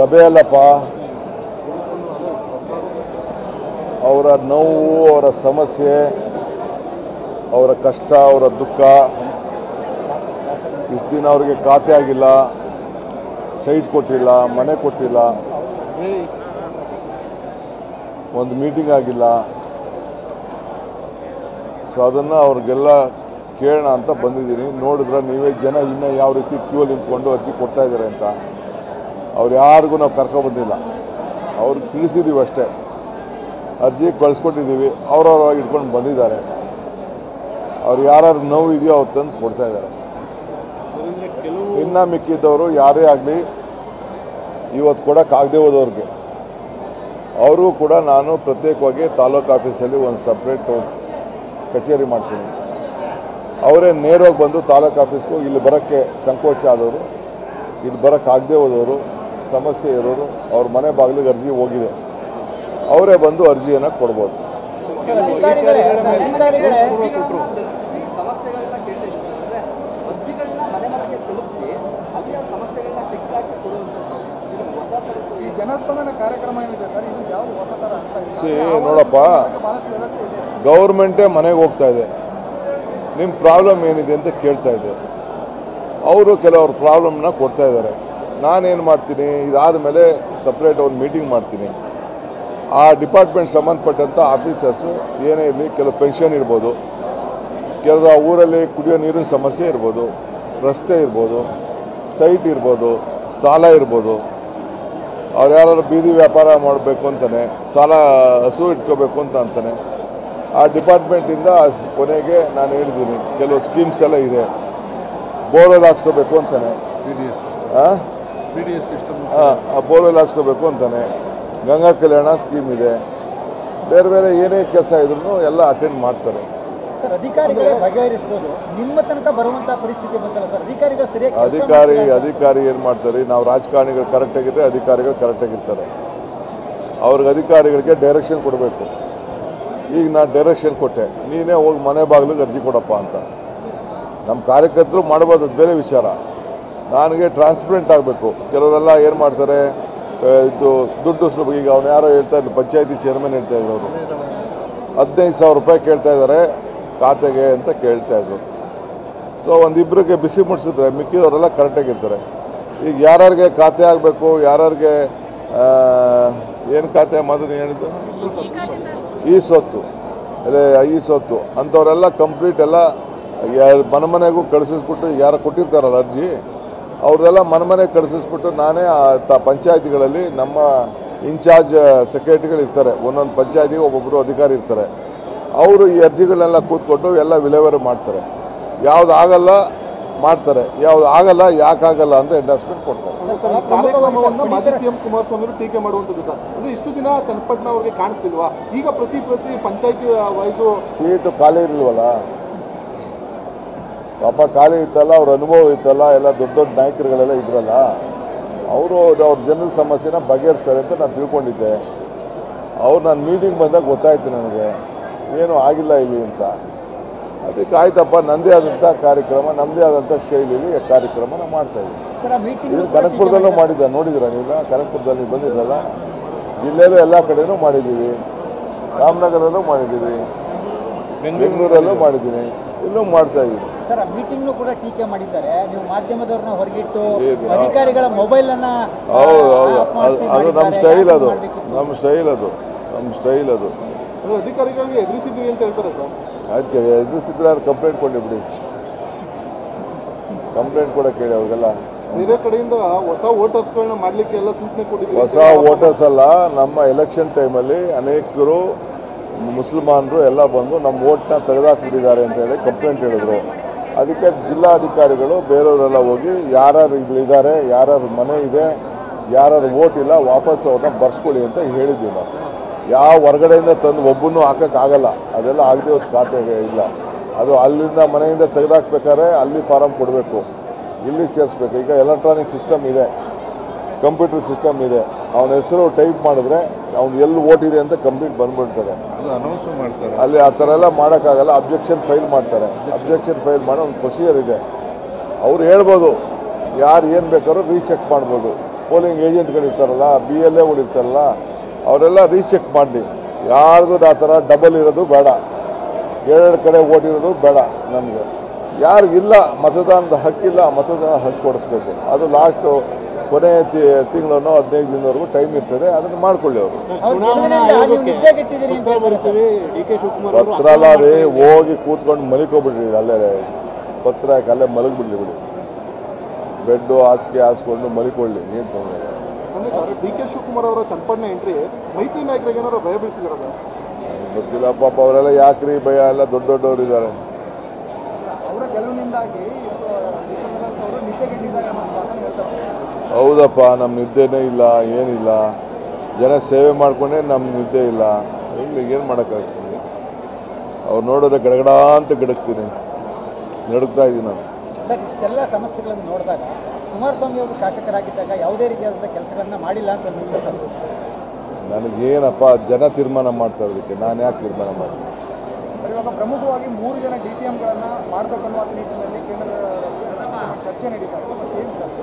ಸಭೆ ಅಲ್ಲಪ್ಪ ಅವರ ನೋವು ಅವರ ಸಮಸ್ಯೆ ಅವರ ಕಷ್ಟ ಅವರ ದುಃಖ ಇಷ್ಟು ದಿನ ಅವ್ರಿಗೆ ಖಾತೆ ಆಗಿಲ್ಲ ಸೈಟ್ ಕೊಟ್ಟಿಲ್ಲ ಮನೆ ಕೊಟ್ಟಿಲ್ಲ ಒಂದು ಮೀಟಿಂಗ್ ಆಗಿಲ್ಲ ಸೊ ಅದನ್ನು ಅವ್ರಿಗೆಲ್ಲ ಕೇಳೋಣ ಅಂತ ಬಂದಿದ್ದೀನಿ ನೋಡಿದ್ರೆ ನೀವೇ ಜನ ಇನ್ನೂ ಯಾವ ರೀತಿ ಕ್ಯೂ ನಿಂತ್ಕೊಂಡು ಅರ್ಜಿ ಕೊಡ್ತಾ ಇದ್ದಾರೆ ಅಂತ ಅವ್ರು ಯಾರಿಗೂ ನಾವು ಕರ್ಕೊಬಂದಿಲ್ಲ ಅವ್ರಿಗೆ ತಿಳಿಸಿದ್ದೀವಿ ಅಷ್ಟೇ ಅರ್ಜಿ ಕಳಿಸ್ಕೊಟ್ಟಿದ್ದೀವಿ ಅವ್ರವ್ರವಾಗಿ ಇಟ್ಕೊಂಡು ಬಂದಿದ್ದಾರೆ ಅವ್ರು ಯಾರ್ಯಾರು ನೋವು ಇದೆಯೋ ಅವ್ರು ತಂದು ಕೊಡ್ತಾ ಇದ್ದಾರೆ ಇನ್ನು ಮಿಕ್ಕಿದ್ದವರು ಯಾರೇ ಆಗಲಿ ಇವತ್ತು ಕೊಡೋಕ್ಕಾಗದೇ ಹೋದವ್ರಿಗೆ ಅವ್ರಿಗೂ ಕೂಡ ನಾನು ಪ್ರತ್ಯೇಕವಾಗಿ ತಾಲೂಕು ಆಫೀಸಲ್ಲಿ ಒಂದು ಸಪ್ರೇಟ್ ಕಚೇರಿ ಮಾಡ್ತೀನಿ ಅವರೇ ನೇರವಾಗಿ ಬಂದು ತಾಲೂಕು ಆಫೀಸ್ಗೂ ಇಲ್ಲಿ ಬರೋಕ್ಕೆ ಸಂಕೋಚ ಆದವರು ಇಲ್ಲಿ ಬರೋಕ್ಕಾಗದೇ ಹೋದವರು ಸಮಸ್ಯೆ ಇರೋರು ಅವ್ರ ಮನೆ ಬಾಗಿಲಿಗೆ ಅರ್ಜಿ ಹೋಗಿದೆ ಅವರೇ ಬಂದು ಅರ್ಜಿಯನ್ನು ಕೊಡ್ಬೋದು ಸರ್, ಅಧಿಕಾರಿಗಳೇ ಸರ್, ಅಧಿಕಾರಿಗಳೇ ಸಮಸ್ಯೆಗಳನ್ನ ಕೇಳ್ತಾ ಇದ್ದಾರೆ ಅಂದ್ರೆ ಅರ್ಜಿಗಳನ್ನ ಮನೆ ಮನೆಗೆ ತಲುಪಿಸಿ ಅಲ್ಲಿ ಆ ಸಮಸ್ಯೆಗಳನ್ನ ತೆಗೆದಾಕಿ ಕೊಡುವಂಥದ್ದು ಇದು ಹೊಸ ತರದ್ದು ಈ ಜನಸ್ಪಂದನ ಕಾರ್ಯಕ್ರಮ ಏನಿದೆ ಸರ್ ಇದು ಯಾವುದು ಹೊಸ ತರ ಅಂತ ಇಲ್ಲ. ಸಿ, ಅಂದ್ರೆ ಆವಾಗ ನೋಡಪ್ಪ. ಬಹಳಷ್ಟು ವ್ಯವಸ್ಥೆ ಇದೆ ಗೌರ್ಮೆಂಟೇ ಮನೆಗೆ ಹೋಗ್ತಾ ಇದೆ ನಿಮ್ಮ ಪ್ರಾಬ್ಲಮ್ ಏನಿದೆ ಅಂತ ಕೇಳ್ತಾ ಇದೆ ಅವರು ಕೆಲವ್ರ ಪ್ರಾಬ್ಲಮ್ನ ಕೊಡ್ತಾ ಇದ್ದಾರೆ ನಾನೇನು ಮಾಡ್ತೀನಿ ಇದಾದ ಮೇಲೆ ಸಪ್ರೇಟ್ ಒಂದು ಮೀಟಿಂಗ್ ಮಾಡ್ತೀನಿ ಆ ಡಿಪಾರ್ಟ್ಮೆಂಟ್ ಸಂಬಂಧಪಟ್ಟಂಥ ಆಫೀಸರ್ಸು ಏನೇ ಇರಲಿ ಕೆಲವು ಪೆನ್ಷನ್ ಇರ್ಬೋದು ಕೆಲವು ಆ ಊರಲ್ಲಿ ಕುಡಿಯೋ ನೀರಿನ ಸಮಸ್ಯೆ ಇರ್ಬೋದು ರಸ್ತೆ ಇರ್ಬೋದು ಸೈಟ್ ಇರ್ಬೋದು ಸಾಲ ಇರ್ಬೋದು ಅವ್ರು ಯಾರು ಬೀದಿ ವ್ಯಾಪಾರ ಮಾಡಬೇಕು ಅಂತಾನೆ ಸಾಲ ಹಸು ಇಟ್ಕೋಬೇಕು ಅಂತ ಅಂತಾನೆ ಆ ಡಿಪಾರ್ಟ್ಮೆಂಟಿಂದ ಕೊನೆಗೆ ನಾನು ಹೇಳಿದ್ದೀನಿ ಕೆಲವು ಸ್ಕೀಮ್ಸ್ ಎಲ್ಲ ಇದೆ ಬೋರ್ವೆಲ್ ಹಾಕ್ಸ್ಕೋಬೇಕು ಅಂತಾನೆ ಪಿ ಡಿ ಎಸ್ ಆ? ಪಿ ಡಿ ಎಸ್ ಸಿಸ್ಟಮ್ ಆ, ಆ ಬೋರ್ವೆಲ್ ಹಾಕ್ಸ್ಕೋಬೇಕು ಅಂತಾನೆ ಗಂಗಾ ಕಲ್ಯಾಣ ಸ್ಕೀಮ್ ಇದೆ ಬೇರೆ ಬೇರೆ ಏನೇ ಕೆಲಸ ಇದ್ರೂ ಎಲ್ಲ ಅಟೆಂಡ್ ಮಾಡ್ತಾರೆ ಸರ್ ಅಧಿಕಾರಿಗಳೇ ಬಗೆಹರಿಸಬಹುದು ನಿಮ್ಮ ತನಕ ಬರುವಂತ ಪರಿಸ್ಥಿತಿ ಬಂತಲ್ಲ ಸರ್ ಅಧಿಕಾರಿಗಳು ಸರಿಯಾಗಿ ಕೆಲ್ಸ ಅಧಿಕಾರಿ ಮಾಡ್ತಿಲ್ಲ ಅಂತ. ಅಧಿಕಾರಿ ಏನು ಮಾಡ್ತಾರೆ ನಾವು ರಾಜಕಾರಣಿಗಳು ಕರೆಕ್ಟಾಗಿದ್ದರೆ ಅಧಿಕಾರಿಗಳು ಕರೆಕ್ಟಾಗಿರ್ತಾರೆ ಅವ್ರಿಗೆ ಅಧಿಕಾರಿಗಳಿಗೆ ಡೈರೆಕ್ಷನ್ ಕೊಡಬೇಕು ಈಗ ನಾನು ಡೈರೆಕ್ಷನ್ ಕೊಟ್ಟೆ ನೀನೇ ಹೋಗಿ ಮನೆ ಬಾಗಿಲಿಗೆ ಅರ್ಜಿ ಕೊಡಪ್ಪ ಅಂತ ನಮ್ಮ ಕಾರ್ಯಕರ್ತರು ಮಾಡ್ಬೋದು ಅದು ಬೇರೆ ವಿಚಾರ ನನಗೆ ಟ್ರಾನ್ಸ್ಪರೆಂಟ್ ಆಗಬೇಕು ಕೆಲವರೆಲ್ಲ ಏನು ಮಾಡ್ತಾರೆ ಆ, ಇದು ದುಡ್ಡು ಸುಲಭ ಈಗ ಅವ್ನು ಯಾರೋ ಹೇಳ್ತಾ ಇದ್ರು ಪಂಚಾಯತಿ ಚೇರ್ಮನ್ ಹೇಳ್ತಾ ಇದ್ರು ಅವರು ಹದಿನೈದು ಸಾವಿರ ರೂಪಾಯಿ ಕೇಳ್ತಾ ಇದ್ದಾರೆ ಖಾತೆಗೆ ಅಂತ ಕೇಳ್ತಾ ಇದ್ರು ಸೊ ಒಂದಿಬ್ಬರಿಗೆ ಬಿಸಿ ಮುಟ್ಟಿಸಿದ್ರೆ ಮಿಕ್ಕಿದವರೆಲ್ಲ ಕರೆಕ್ಟಾಗಿರ್ತಾರೆ ಈಗ ಯಾರ್ಯಾರಿಗೆ ಖಾತೆ ಆಗಬೇಕು ಯಾರ್ಯಾರಿಗೆ ಏನು ಖಾತೆ ಮೊದಲು ಹೇಳಿದ್ದು ಈ ಸೊತ್ತು ಅಲ್ಲೇ ಈ ಸೊತ್ತು ಅಂಥವರೆಲ್ಲ ಕಂಪ್ಲೀಟ್ ಎಲ್ಲ ಯಾರ್ ಮನೆ ಮನೆಗೂ ಕಳಿಸಿಸ್ಬಿಟ್ಟು ಯಾರು ಕೊಟ್ಟಿರ್ತಾರಲ್ಲ ಅರ್ಜಿ ಅವ್ರದ್ದೆಲ್ಲ ಮನೆ ಮನೆಗೆ ಕಳಿಸಿಸ್ಬಿಟ್ಟು ನಾನೇ ಆ ತ ಪಂಚಾಯತಿಗಳಲ್ಲಿ ನಮ್ಮ ಇನ್ಚಾರ್ಜ್ ಸೆಕ್ರೆಟರಿಗಳು ಇರ್ತಾರೆ ಒಂದೊಂದು ಪಂಚಾಯತಿಗೆ ಒಬ್ಬೊಬ್ಬರು ಅಧಿಕಾರಿ ಇರ್ತಾರೆ ಅವರು ಈ ಅರ್ಜಿಗಳನ್ನೆಲ್ಲ ಕೂತ್ಕೊಂಡು ಎಲ್ಲ ವಿಲೇವಾರಿ ಮಾಡ್ತಾರೆ ಯಾವ್ದು ಆಗಲ್ಲ ಮಾಡ್ತಾರೆ ಯಾವ್ದು ಆಗಲ್ಲ ಯಾಕಾಗಲ್ಲ ಅಂತ ಎಂಡಾಸ್ಮೆಂಟ್ ಕೊಡ್ತಾರೆ ಸರ್, ಈ ಕಾರ್ಯಕ್ರಮವನ್ನ ಮಾಜಿ ಸಿಎಂ ಕುಮಾರಸ್ವಾಮಿ ಅವರು ಟೀಕೆ ಮಾಡುವಂಥದ್ದು ಸರ್ ಅಂದ್ರೆ ಇಷ್ಟು ದಿನ ಚನ್ನಪಟ್ಟಣ ಅವರಿಗೆ ಕಾಣಿಸ್ತಿಲ್ವಾ ಈಗ ಪ್ರತಿ ಪ್ರತಿ ಪಂಚಾಯತಿ ವೈಸು ಸೀಟು ಖಾಲಿ ಇರಲಿಲ್ವಲ್ಲ ಪಾಪ ಖಾಲಿ ಇತ್ತಲ್ಲ ಅವ್ರ ಅನುಭವ ಇತ್ತಲ್ಲ ಎಲ್ಲ ದೊಡ್ಡ ದೊಡ್ಡ ನಾಯಕರುಗಳೆಲ್ಲ ಇದ್ರಲ್ಲ ಅವರು ಅವ್ರ ಜನರ ಸಮಸ್ಯೆನ ಬಗೆಹರಿಸ್ತಾರೆ ಅಂತ ನಾನು ತಿಳ್ಕೊಂಡಿದ್ದೆ ಅವ್ರು ನಾನು ಮೀಟಿಂಗ್ ಬಂದಾಗ ಗೊತ್ತಾಯ್ತು ನನಗೆ ಏನೂ ಆಗಿಲ್ಲ ಇಲ್ಲಿ ಅಂತ ಅದಕ್ಕೆ ಆಯ್ತಪ್ಪ ನನ್ನದೇ ಆದಂಥ ಕಾರ್ಯಕ್ರಮ ನಮ್ಮದೇ ಆದಂಥ ಶೈಲಿಯಲ್ಲಿ ಕಾರ್ಯಕ್ರಮನ ಮಾಡ್ತಾಯಿದ್ದೀನಿ ಸರ್ ಆ ಮೀಟಿಂಗ್ ಇದನ್ನು ಕನಕಪುರದಲ್ಲೂ ಮಾಡಿದ್ದ ನೋಡಿದ್ರ ನೀವೆಲ್ಲ ಕನಕಪುರದಲ್ಲಿ ಬಂದಿದ್ರಲ್ಲ ಜಿಲ್ಲೆಯಲ್ಲೂ ಎಲ್ಲ ಕಡೆನೂ ಮಾಡಿದ್ದೀವಿ ರಾಮನಗರದಲ್ಲೂ ಮಾಡಿದ್ದೀವಿ ಬೆಂಗಳೂರಲ್ಲೂ ಮಾಡಿದ್ದೀನಿ ಇಲ್ಲೂ ಮಾಡ್ತಾ ಇದ್ದೀನಿ ಸರ್ ಆ ಮೀಟಿಂಗ್ ಕೂಡ ಟೀಕೆ ಮಾಡಿದ್ದಾರೆ ನೀವು ಮಾಧ್ಯಮದವ್ರನ್ನ ಹೊರಗಿಟ್ಟು ಏನು? ಅಧಿಕಾರಿಗಳ ಮೊಬೈಲ್ ಅನ್ನ ಹೌದು ಹೌದು ಆಫ್ ಅದು ಮಾಡಿಸಿ ಅದು ನಮ್ಮ ಮಾಡಿದ್ದಾರೆ. ಸ್ಟೈಲ್ ಯಾಕೆ ಅದು ಮಾಡ್ಬೇಕಿತ್ತು? ನಮ್ಮ ಸ್ಟೈಲ್ ಅದು ನಮ್ಮ ಸ್ಟೈಲ್ ಅದು ಅದು ಅಧಿಕಾರಿಗಳಿಗೆ ಎದುರಿಸಿದ್ವಿ ಅಂತ ಹೇಳ್ತಾರೆ ಸರ್ ಅದಕ್ಕೆ ಎದುರಿಸಿದ್ರೆ ಅವ್ರು ಕಂಪ್ಲೇಂಟ್ ಕೊಡಿ ಬಿಡಿ ಕಂಪ್ಲೇಂಟ್ ಕೂಡ ಕೇಳಿ ಅವ್ರಿಗೆಲ್ಲ ಬೇರೆ ಕಡೆಯಿಂದ ಹೊಸ ವೋಟರ್ಸ್ಗಳನ್ನ ಮಾಡ್ಲಿಕ್ಕೆ ಎಲ್ಲ ಸೂಚನೆ ಕೊಟ್ಟಿದ್ದೀವಿ ಹೊಸ ವೋಟರ್ಸ್ ಅಲ್ಲ ನಮ್ಮ ಎಲೆಕ್ಷನ್ ಟೈಮಲ್ಲಿ ಅನೇಕರು ಮುಸಲ್ಮಾನರು ಎಲ್ಲ ಬಂದು ನಮ್ಮ ವೋಟ್ನ ತೆಗೆದಾಕ್ಬಿಟ್ಟಿದ್ದಾರೆ ಅಂತ ಹೇಳಿ ಕಂಪ್ಲೇಂಟ್ ಹೇಳಿದ್ರು ಅದಕ್ಕೆ ಜಿಲ್ಲಾಧಿಕಾರಿಗಳು ಬೇರೆಯವರೆಲ್ಲ ಹೋಗಿ ಯಾರ್ಯಾರು ಇಲ್ಲಿದ್ದಾರೆ ಯಾರ್ಯಾರ ಮನೆ ಇದೆ ಯಾರ್ಯಾರು ವೋಟ್ ಇಲ್ಲ ವಾಪಸ್ ಅವ್ರನ್ನ ಬರ್ಸ್ಕೊಳ್ಳಿ ಅಂತ ಹೇಳಿದ್ವಿ ನಾವು ಯಾವ ಹೊರಗಡೆಯಿಂದ ತಂದು ಒಬ್ಬನೂ ಹಾಕೋಕ್ಕಾಗಲ್ಲ ಅದೆಲ್ಲ ಆಗದೆ ಹೋದ ಖಾತೆಗೆ ಇಲ್ಲ ಅದು ಅಲ್ಲಿಂದ ಮನೆಯಿಂದ ತೆಗೆದಾಕ್ಬೇಕಾದ್ರೆ ಅಲ್ಲಿ ಫಾರಮ್ ಕೊಡಬೇಕು ಇಲ್ಲಿ ಸೇರಿಸ್ಬೇಕು ಈಗ ಎಲೆಕ್ಟ್ರಾನಿಕ್ ಸಿಸ್ಟಮ್ ಇದೆ ಕಂಪ್ಯೂಟರ್ ಸಿಸ್ಟಮ್ ಇದೆ ಅವನ ಹೆಸರು ಟೈಪ್ ಮಾಡಿದ್ರೆ ಅವ್ನು ಎಲ್ಲಿ ಓಟ್ ಇದೆ ಅಂತ ಕಂಪ್ಲೀಟ್ ಬಂದ್ಬಿಡ್ತದೆ ಅದು ಅನೌನ್ಸ್ ಮಾಡ್ತಾರೆ ಅಲ್ಲಿ ಆ ಥರ ಎಲ್ಲ ಮಾಡೋಕ್ಕಾಗಲ್ಲ ಅಬ್ಜೆಕ್ಷನ್ ಫೈಲ್ ಮಾಡ್ತಾರೆ ಅಬ್ಜೆಕ್ಷನ್ ಫೈಲ್ ಮಾಡೋ ಒಂದು ಪ್ರೊಸೀಜರ್ ಇದೆ ಅವ್ರು ಹೇಳ್ಬೋದು ಯಾರು ಏನು ಬೇಕಾದ್ರೂ ರೀಚೆಕ್ ಮಾಡ್ಬೋದು ಪೋಲಿಂಗ್ ಏಜೆಂಟ್ಗಳು ಇರ್ತಾರಲ್ಲ ಬಿ ಎಲ್ ಎಗಳು ಇರ್ತಾರಲ್ಲ ಅವರೆಲ್ಲ ರೀಚೆಕ್ ಮಾಡಲಿ ಯಾರ್ದು ಆ ಥರ ಡಬಲ್ ಇರೋದು ಬೇಡ ಎರಡೆರಡು ಕಡೆ ಓಟ್ ಇರೋದು ಬೇಡ ನಮಗೆ ಯಾರಿಗಿಲ್ಲ ಮತದಾನದ ಹಕ್ಕಿಲ್ಲ ಮತದಾನ ಹಕ್ಕು ಕೊಡಿಸ್ಬೇಕು ಅದು ಲಾಸ್ಟು ಕೊನೆ ತಿಂಗಳನ್ನು ಹದಿನೈದು ದಿನದವರೆಗೂ ಟೈಮ್ ಇರ್ತದೆ ಅದನ್ನು ಮಾಡ್ಕೊಳ್ಳಿ ಅವರು ಅವ್ರ ಗೆಲುವಿನಿಂದ ನೀವು ನಿದ್ದೆಗೆಟ್ಟಿದ್ದೀರಿ ಅಂತ ಹೇಳ್ತಾರೆ ಸರ್. ಡಿ ಕೆ ಶಿವಕುಮಾರ್ ಪತ್ರ ಅಲ್ಲ ರೀ ಹೋಗಿ ಕೂತ್ಕೊಂಡು ಮಲಿಕೋಬಿಡ್ರಿ ಅಲ್ಲೇ ಪತ್ರ ಹಾಕಿ ಅಲ್ಲೇ ಮಲಗಿಬಿಡ್ಲಿ ಬಿಡಿ ಬೆಡ್ಡು ಹಾಸಿಗೆ ಹಾಸ್ಕೊಂಡು ಮಲಿಕೊಳ್ಳಿ ಏನು ತೊಂದರೆ ಇಲ್ಲ. ಅಂದ್ರೆ ಸರ್ ಡಿ ಕೆ ಶಿವಕುಮಾರ್ ಅವರ ಚನ್ನಪಟ್ಟಣ ಎಂಟ್ರಿ ಮೈತ್ರಿ ನಾಯಕರಿಗೆ ಏನಾದ್ರು ಭಯ ಬೀಳಿಸಿದಾರ ಗೊತ್ತಿಲ್ಲ ಪಾಪ ಅವರೆಲ್ಲ ಯಾಕ್ರಿ ಭಯ ಎಲ್ಲ ದೊಡ್ಡ ದೊಡ್ಡವರು ಇದ್ದಾರೆ ಅವರ ಗೆಲುವಿನಿಂದಾಗಿ ಅವರು ನಿದ್ದೆಗೆಟ್ಟಿದ್ದಾರೆ ಅನ್ನೋ ಮಾತನ್ನು ಹೇಳ್ತಾರೆ ಹೌದಪ್ಪ ನಮ್ಮ ನಿದ್ದೆನೇ ಇಲ್ಲ ಏನಿಲ್ಲ ಜನ ಸೇವೆ ಮಾಡ್ಕೊಂಡೇ ನಮ್ಮ ನಿದ್ದೆ ಇಲ್ಲ ಇಲ್ಲಿ ಏನು ಮಾಡೋಕ್ಕಾಗ್ತದೆ ಅವ್ರು ನೋಡಿದ್ರೆ ಗಡಗಡ ಅಂತ ಗಡಗ್ತೀನಿ ನಡುಗ್ತಾ ಇದ್ದೀನಿ ನಾನು ಸರ್ ಇಷ್ಟೆಲ್ಲ ಸಮಸ್ಯೆಗಳನ್ನು ನೋಡಿದಾಗ ಕುಮಾರಸ್ವಾಮಿ ಅವರು ಶಾಸಕರಾಗಿದ್ದಾಗ ಯಾವುದೇ ರೀತಿಯಾದಂಥ ಕೆಲಸಗಳನ್ನ ಮಾಡಿಲ್ಲ ಅಂತ ಅನ್ಸುತ್ತೆ ಸರ್ ನನಗೇನಪ್ಪ ಜನ ತೀರ್ಮಾನ ಮಾಡ್ತಾ ಇರೋದಕ್ಕೆ ನಾನು ಯಾಕೆ ತೀರ್ಮಾನ ಮಾಡ್ತೀನಿ ಸರ್ ಇವಾಗ ಪ್ರಮುಖವಾಗಿ ಮೂರು ಜನ ಡಿ ಸಿ ಎಂಗಳನ್ನು ಮಾಡಬೇಕು ಅನ್ನುವ ನಿಟ್ಟಿನಲ್ಲಿ ಕೇಂದ್ರ ಚರ್ಚೆ ನಡೀತಾ ಇದೆ ಬಟ್ ಏನು ಸರ್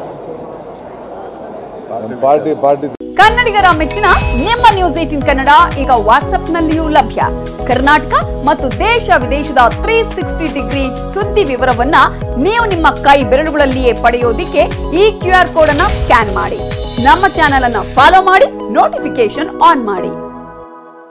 ನಮ್ಮ ಪಾರ್ಟಿ ಪಾರ್ಟಿ ಕನ್ನಡಿಗರ ಮೆಚ್ಚಿನ ನಿಮ್ಮ ನ್ಯೂಸ್ ಏಟಿನ್ ಕನ್ನಡ ಈಗ ವಾಟ್ಸ್ಆಪ್ನಲ್ಲಿಯೂ ಲಭ್ಯ ಕರ್ನಾಟಕ ಮತ್ತು ದೇಶ ವಿದೇಶದ ತ್ರೀ ಸಿಕ್ಸ್ಟಿ ಡಿಗ್ರಿ ಸುದ್ದಿ ವಿವರವನ್ನ ನೀವು ನಿಮ್ಮ ಕೈ ಬೆರಳುಗಳಲ್ಲಿಯೇ ಪಡೆಯೋದಿಕ್ಕೆ ಈ ಕ್ಯೂ ಆರ್ ಕೋಡ್ ಅನ್ನ ಸ್ಕ್ಯಾನ್ ಮಾಡಿ ನಮ್ಮ ಚಾನೆಲ್ ಅನ್ನ ಫಾಲೋ ಮಾಡಿ ನೋಟಿಫಿಕೇಶನ್ ಆನ್ ಮಾಡಿ